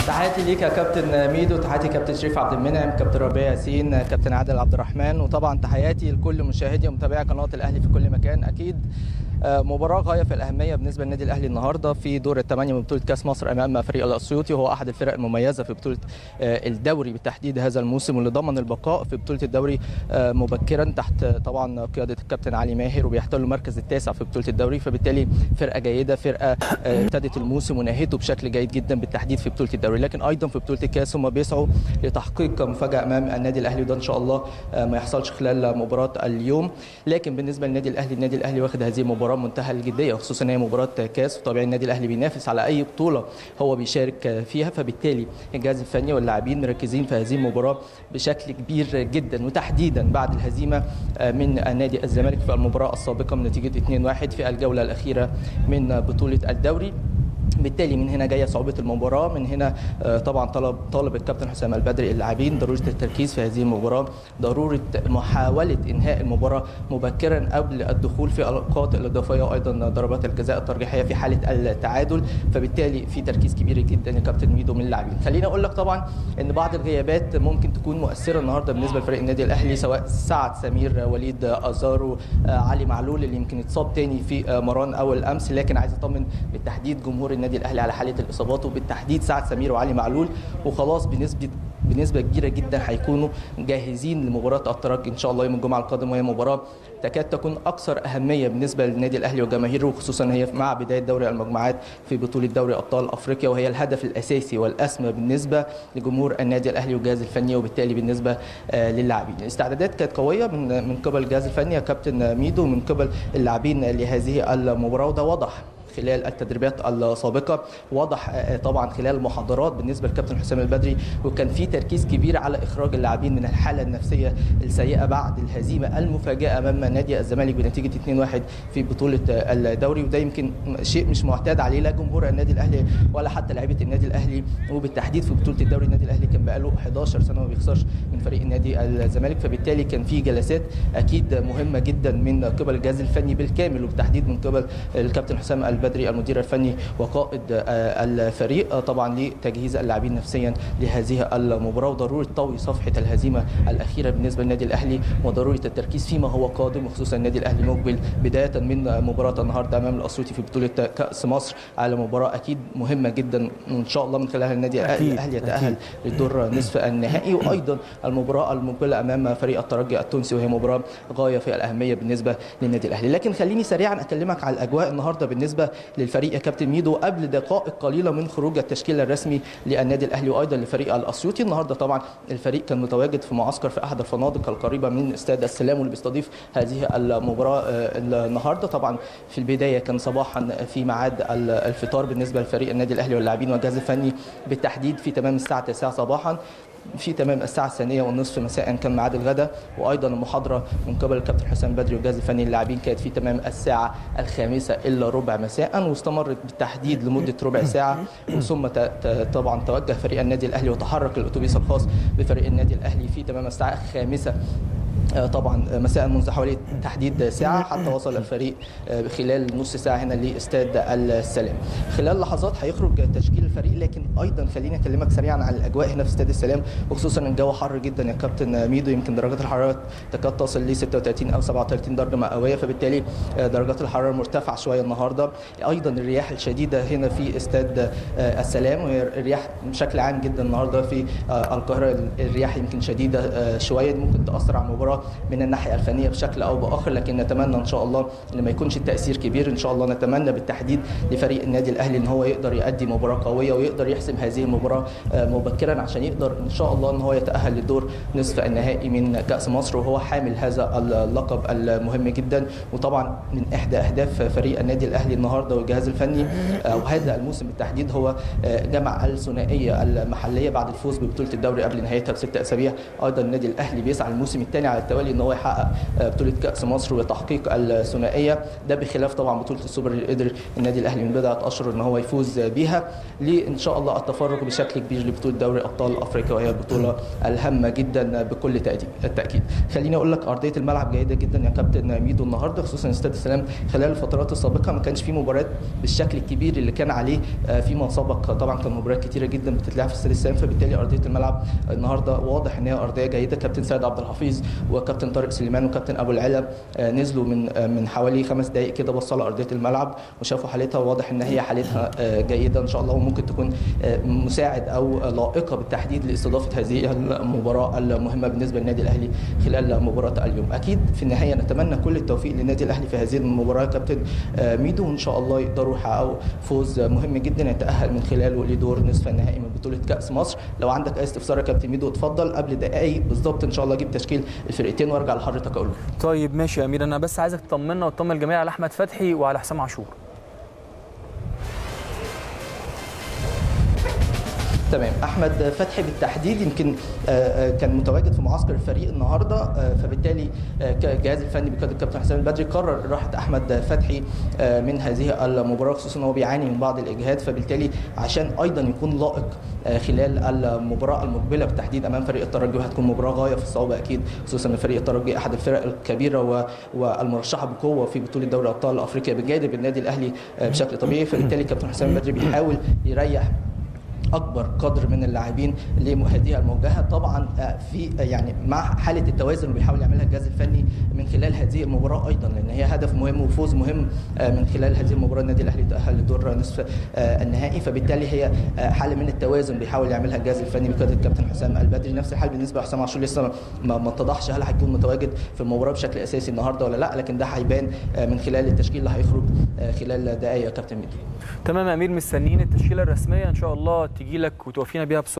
تحياتي ليك يا كابتن ميدو تحياتي كابتن شريف عبد المنعم كابتن ربيع ياسين كابتن عادل عبد الرحمن وطبعا تحياتي لكل مشاهدي ومتابعي قناه الاهلي في كل مكان اكيد مباراة غاية في الأهمية بالنسبة للنادي الأهلي النهاردة في دور الثمانية من بطولة كأس مصر أمام فريق الأسيوطي وهو أحد الفرق المميزة في بطولة الدوري بالتحديد هذا الموسم واللي ضمن البقاء في بطولة الدوري مبكرا تحت طبعا قيادة الكابتن علي ماهر وبيحتل المركز التاسع في بطولة الدوري فبالتالي فرقة جيدة فرقة ابتدت الموسم ونهيته بشكل جيد جدا بالتحديد في بطولة الدوري لكن أيضا في بطولة الكأس هم بيسعوا لتحقيق مفاجأة أمام النادي الأهلي وده إن شاء الله ما يحصلش خلال مباراة اليوم لكن بالنسبة للنادي الأهلي النادي الأهلي واخد هذه المباراة منتهى الجدية خصوصا ان هي مباراه كاس وطبيعي النادي الاهلي بينافس على اي بطوله هو بيشارك فيها فبالتالي الجهاز الفني واللاعبين مركزين في هذه المباراه بشكل كبير جدا وتحديدا بعد الهزيمه من نادي الزمالك في المباراه السابقه من نتيجه 2-1 في الجوله الاخيره من بطوله الدوري بالتالي من هنا جايه صعوبه المباراه من هنا طبعا طلب طالب الكابتن حسام البدري اللاعبين ضروره التركيز في هذه المباراه ضروره محاوله انهاء المباراه مبكرا قبل الدخول في النقاط الاضافيه وايضا ضربات الجزاء الترجيحيه في حاله التعادل فبالتالي في تركيز كبير جدا يا كابتن ميدو من اللاعبين خليني اقول لك طبعا ان بعض الغيابات ممكن تكون مؤثره النهارده بالنسبه لفريق النادي الاهلي سواء سعد سمير وليد ازارو علي معلول اللي يمكن اتصاب تاني في مران اول امس لكن عايز اطمن بالتحديد جمهور النادي الاهلي على حاله الاصابات وبالتحديد سعد سمير وعلي معلول وخلاص بنسبه بنسبه كبيره جدا هيكونوا جاهزين لمباراه الترجي ان شاء الله يوم الجمعه القادم وهي مباراه تكاد تكون اكثر اهميه بالنسبه للنادي الاهلي وجماهيره وخصوصا هي مع بدايه دوري المجموعات في بطوله دوري ابطال افريقيا وهي الهدف الاساسي والاسمى بالنسبه لجمهور النادي الاهلي والجهاز الفني وبالتالي بالنسبه للاعبين الاستعدادات كانت قويه من من قبل الجهاز الفني يا كابتن ميدو من قبل اللاعبين لهذه المباراه وده وضح خلال التدريبات السابقه واضح طبعا خلال المحاضرات بالنسبه للكابتن حسام البدري وكان في تركيز كبير على اخراج اللاعبين من الحاله النفسيه السيئه بعد الهزيمه المفاجئه امام نادي الزمالك بنتيجه 2-1 في بطوله الدوري وده يمكن شيء مش معتاد عليه لا جمهور النادي الاهلي ولا حتى لعيبه النادي الاهلي وبالتحديد في بطوله الدوري النادي الاهلي كان بقاله 11 سنه ما بيخسرش من فريق النادي الزمالك فبالتالي كان في جلسات اكيد مهمه جدا من قبل الجهاز الفني بالكامل وبالتحديد من قبل الكابتن حسام البدري المدير الفني وقائد الفريق طبعا لتجهيز اللاعبين نفسيا لهذه المباراه وضروره طوي صفحه الهزيمه الاخيره بالنسبه للنادي الاهلي وضروره التركيز فيما هو قادم وخصوصا النادي الاهلي مقبل بدايه من مباراه النهارده امام الاسيوطي في بطوله كاس مصر على مباراه اكيد مهمه جدا وان شاء الله من خلالها النادي الاهلي يتاهل للدور نصف النهائي وايضا المباراه المقبله امام فريق الترجي التونسي وهي مباراه غايه في الاهميه بالنسبه للنادي الاهلي لكن خليني سريعا اكلمك على الاجواء النهارده بالنسبه للفريق يا كابتن ميدو قبل دقائق قليله من خروج التشكيل الرسمي للنادي الاهلي وايضا لفريق الاسيوطي النهارده طبعا الفريق كان متواجد في معسكر في احد الفنادق القريبه من استاد السلام واللي بيستضيف هذه المباراه النهارده طبعا في البدايه كان صباحا في ميعاد الفطار بالنسبه لفريق النادي الاهلي واللاعبين والجهاز الفني بالتحديد في تمام الساعه 9 صباحا في تمام الساعة الثانية والنصف مساء كان ميعاد الغداء وأيضا المحاضرة من قبل الكابتن حسام بدري والجهاز الفني للاعبين كانت في تمام الساعة الخامسة إلا ربع مساء واستمرت بالتحديد لمدة ربع ساعة وثم طبعا توجه فريق النادي الأهلي وتحرك الأتوبيس الخاص بفريق النادي الأهلي في تمام الساعة الخامسة طبعا مساء منذ حوالي تحديد ساعة حتى وصل الفريق خلال نص ساعة هنا لاستاد السلام خلال لحظات هيخرج تشكيل الفريق لكن أيضا خليني أكلمك سريعا عن الأجواء هنا في استاد السلام وخصوصا الجو حر جدا يا كابتن ميدو يمكن درجات الحرارة تكاد تصل ل 36 أو 37 درجة مئوية فبالتالي درجات الحرارة مرتفعة شوية النهاردة أيضا الرياح الشديدة هنا في استاد السلام وهي الرياح بشكل عام جدا النهاردة في القاهرة الرياح يمكن شديدة شوية ممكن تأثر على المباراة من الناحيه الفنيه بشكل او باخر لكن نتمنى ان شاء الله ان ما يكونش التاثير كبير ان شاء الله نتمنى بالتحديد لفريق النادي الاهلي ان هو يقدر يؤدي مباراه قويه ويقدر يحسم هذه المباراه مبكرا عشان يقدر ان شاء الله ان هو يتاهل للدور نصف النهائي من كاس مصر وهو حامل هذا اللقب المهم جدا وطبعا من احدى اهداف فريق النادي الاهلي النهارده والجهاز الفني او هذا الموسم بالتحديد هو جمع الثنائيه المحليه بعد الفوز ببطوله الدوري قبل نهايتها بست اسابيع ايضا النادي الاهلي بيسعى الموسم الثاني على التوالي ان هو يحقق بطوله كاس مصر وتحقيق الثنائيه ده بخلاف طبعا بطوله السوبر اللي قدر النادي الاهلي من بضعه اشهر ان هو يفوز بيها لان شاء الله التفرغ بشكل كبير لبطوله دوري ابطال افريقيا وهي البطوله الهامه جدا بكل التاكيد خليني اقول لك ارضيه الملعب جيده جدا يا كابتن ميدو النهارده خصوصا استاد السلام خلال الفترات السابقه ما كانش في مباريات بالشكل الكبير اللي كان عليه فيما سبق طبعا كان مباريات كتيره جدا بتتلعب في استاد السلام فبالتالي ارضيه الملعب النهارده واضح ان هي ارضيه جيده كابتن سيد عبد الحفيظ وكابتن طارق سليمان وكابتن ابو العلا نزلوا من من حوالي خمس دقائق كده بصوا على ارضيه الملعب وشافوا حالتها واضح ان هي حالتها جيده ان شاء الله وممكن تكون مساعد او لائقه بالتحديد لاستضافه هذه المباراه المهمه بالنسبه للنادي الاهلي خلال مباراه اليوم اكيد في النهايه نتمنى كل التوفيق للنادي الاهلي في هذه المباراه كابتن ميدو وان شاء الله يقدروا يحققوا فوز مهم جدا يتاهل من خلاله لدور نصف النهائي من بطوله كاس مصر لو عندك اي استفسار يا كابتن ميدو اتفضل قبل دقائق بالظبط ان شاء الله اجيب تشكيل الفرقتين وارجع لحضرتك اقول طيب ماشي يا امير انا بس عايزك تطمنا وتطمن الجميع على احمد فتحي وعلى حسام عاشور تمام احمد فتحي بالتحديد يمكن كان متواجد في معسكر الفريق النهارده فبالتالي الجهاز الفني بقياده الكابتن حسام البدري قرر راحه احمد فتحي من هذه المباراه خصوصا ان هو بيعاني من بعض الاجهاد فبالتالي عشان ايضا يكون لائق خلال المباراه المقبله بالتحديد امام فريق الترجي وهتكون مباراه غايه في الصعوبه اكيد خصوصا ان فريق الترجي احد الفرق الكبيره والمرشحه بقوه في بطوله دوري ابطال افريقيا بجانب النادي الاهلي بشكل طبيعي فبالتالي الكابتن حسام البدري بيحاول يريح اكبر قدر من اللاعبين لهذه المواجهه طبعا في يعني مع حاله التوازن اللي بيحاول يعملها الجهاز الفني من خلال هذه المباراه ايضا لان هي هدف مهم وفوز مهم من خلال هذه المباراه النادي الاهلي تاهل لدور نصف النهائي فبالتالي هي حاله من التوازن بيحاول يعملها الجهاز الفني بقياده الكابتن حسام البدري نفس الحال بالنسبه لحسام عاشور لسه ما اتضحش هل هيكون متواجد في المباراه بشكل اساسي النهارده ولا لا لكن ده هيبان من خلال التشكيل اللي هيخرج خلال دقائق يا كابتن ميدو تمام يا امير مستنيين التشكيله الرسميه ان شاء الله تجي لك وتوفينا بيها بسرعه